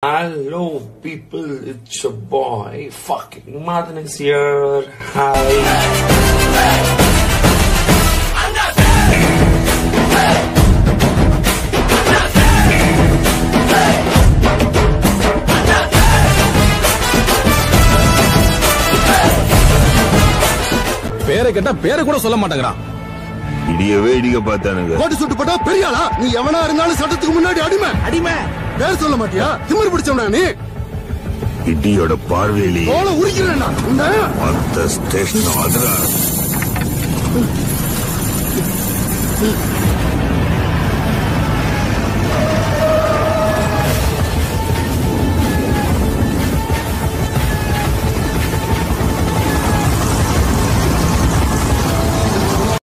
Hello, people. It's your boy, fucking Martin is here. Hi. பேரை கேட்டா பேரை கூட சொல்ல மாட்டேங்கிறான் இடியவே இடிக்க பார்த்தானுங்க கோட்டு சுட்டு போட்டா பெரிய ஆளா நீ எவனா இருந்தாலும் சட்டத்துக்கு முன்னாடி அடிமை அடிமை பேர் சொல்ல மாட்டியா திமிர் பிடிச்சவனா நீ இடியோட பார்வையிலேயே தோலை உரிக்கிறேன்டா இந்த மொத்த ஸ்டேஷன் அதிர